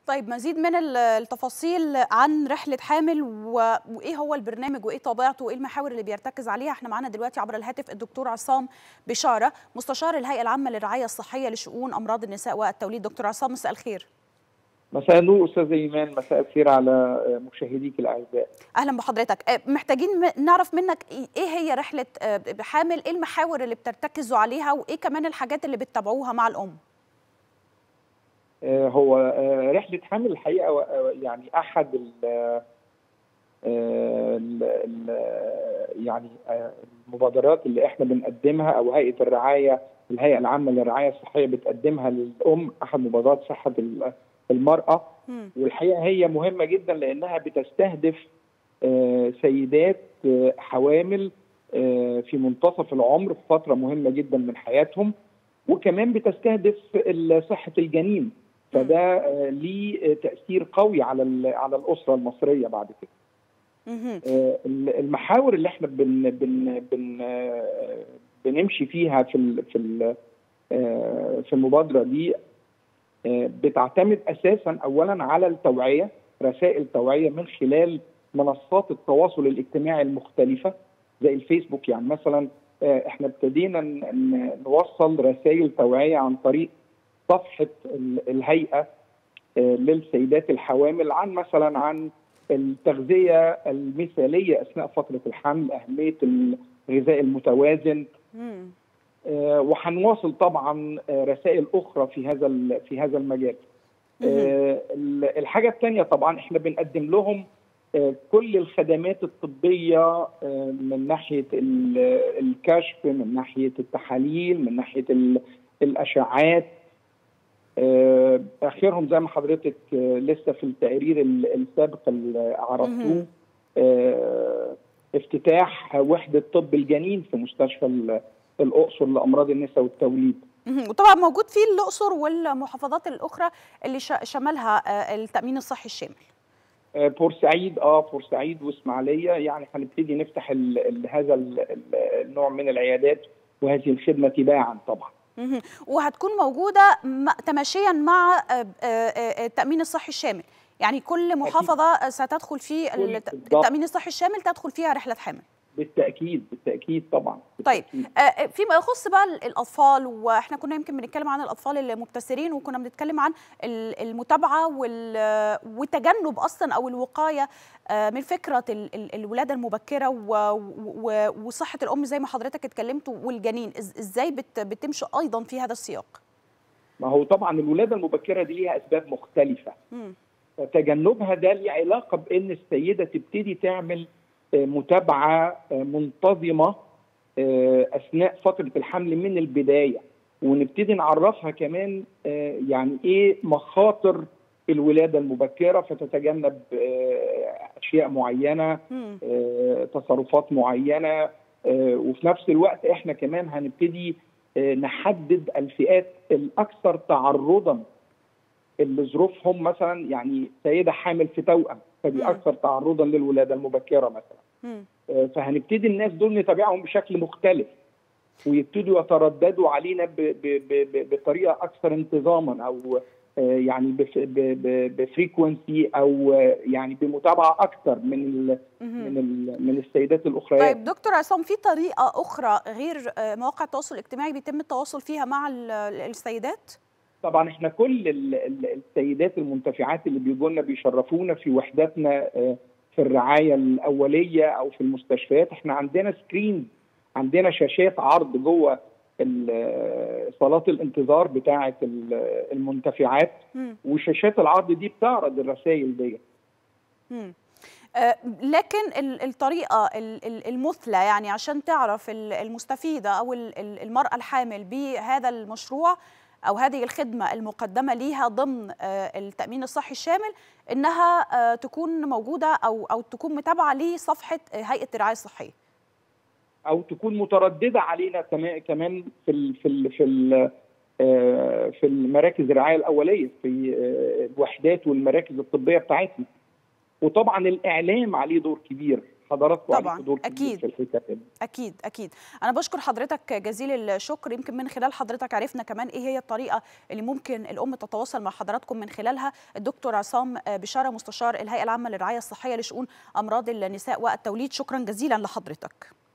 طيب مزيد من التفاصيل عن رحلة حامل و... وإيه هو البرنامج وإيه طبيعته وإيه المحاور اللي بيرتكز عليها احنا معانا دلوقتي عبر الهاتف الدكتور عصام بشارة مستشار الهيئة العامة للرعاية الصحية لشؤون أمراض النساء والتوليد دكتور عصام مساء الخير مساء النور استاذ ايمان مساء الخير على مشاهديك الاعزاء اهلا بحضرتك محتاجين نعرف منك ايه هي رحله حامل ايه المحاور اللي بترتكزوا عليها وايه كمان الحاجات اللي بتتابعوها مع الام هو رحله حامل الحقيقه يعني احد ال يعني المبادرات اللي احنا بنقدمها او هيئه الرعايه الهيئه العامه للرعايه الصحيه بتقدمها للام احد مبادرات صحه المراه والحقيقه هي مهمه جدا لانها بتستهدف سيدات حوامل في منتصف العمر في فتره مهمه جدا من حياتهم وكمان بتستهدف صحه الجنين فده ليه تاثير قوي على على الاسره المصريه بعد كده المحاور اللي احنا بن بن بن بنمشي فيها في ال في ال في المبادره دي بتعتمد اساسا اولا على التوعيه رسائل توعيه من خلال منصات التواصل الاجتماعي المختلفه زي الفيسبوك يعني مثلا احنا ابتدينا نوصل رسائل توعيه عن طريق صفحه الهيئه للسيدات الحوامل عن مثلا عن التغذيه المثاليه اثناء فتره الحمل اهميه الغذاء المتوازن وهنواصل طبعا رسائل اخرى في هذا في هذا المجال. الحاجه الثانيه طبعا احنا بنقدم لهم كل الخدمات الطبيه من ناحيه الكشف من ناحيه التحاليل من ناحيه الاشعاعات اخرهم زي ما حضرتك لسه في التقرير السابق اللي عرضتوه افتتاح وحده طب الجنين في مستشفى الاقصر لامراض النساء والتوليد وطبعا موجود في الاقصر والمحافظات الاخرى اللي شملها التامين الصحي الشامل بورسعيد اه بورسعيد واسماعيليه يعني هنبتدي نفتح ال ال هذا ال النوع من العيادات وهذه الخدمه تباعا طبعا وهتكون موجوده تماشيا مع التامين الصحي الشامل يعني كل محافظه ستدخل في التامين الصحي الشامل تدخل فيها رحله حامل بالتاكيد بالتاكيد طبعا بالتأكيد. طيب فيما يخص بقى الاطفال واحنا كنا يمكن بنتكلم عن الاطفال المبتسرين وكنا بنتكلم عن المتابعه والتجنب اصلا او الوقايه من فكره الولاده المبكره وصحه الام زي ما حضرتك اتكلمت والجنين ازاي بتمشوا ايضا في هذا السياق ما هو طبعا الولاده المبكره دي ليها اسباب مختلفه م. تجنبها ده ليه علاقه بان السيده تبتدي تعمل متابعه منتظمه اثناء فتره الحمل من البدايه ونبتدي نعرفها كمان يعني ايه مخاطر الولاده المبكره فتتجنب اشياء معينه تصرفات معينه وفي نفس الوقت احنا كمان هنبتدي نحدد الفئات الاكثر تعرضا اللي ظروفهم مثلا يعني سيده حامل في توأم فدي اكثر تعرضا للولاده المبكره مثلا فهنبتدي الناس دول نتابعهم بشكل مختلف ويبتدوا يترددوا علينا ب ب ب بطريقه اكثر انتظاما او يعني بفريكونسي او يعني بمتابعه اكثر من ال من ال من السيدات الاخريات طيب دكتور عصام في طريقه اخرى غير مواقع التواصل الاجتماعي بيتم التواصل فيها مع السيدات؟ طبعا احنا كل السيدات المنتفعات اللي بيجوا لنا بيشرفونا في وحداتنا في الرعايه الاوليه او في المستشفيات احنا عندنا سكرين عندنا شاشات عرض جوه صالات الانتظار بتاعه المنتفعات وشاشات العرض دي بتعرض الرسائل دي لكن الطريقه المثلى يعني عشان تعرف المستفيده او المراه الحامل بهذا المشروع او هذه الخدمه المقدمه ليها ضمن التامين الصحي الشامل انها تكون موجوده او او تكون متابعه لصفحه هيئه الرعايه الصحيه او تكون متردده علينا كمان في ال في ال في ال في المراكز الرعايه الاوليه في الوحدات والمراكز الطبيه بتاعتنا وطبعا الاعلام عليه دور كبير حضراتكم طبعا عليكم دور اكيد في الحكايه دي اكيد اكيد انا بشكر حضرتك جزيل الشكر يمكن من خلال حضرتك عرفنا كمان ايه هي الطريقه اللي ممكن الام تتواصل مع حضراتكم من خلالها الدكتور عصام بشاره مستشار الهيئه العامه للرعايه الصحيه لشؤون امراض النساء والتوليد شكرا جزيلا لحضرتك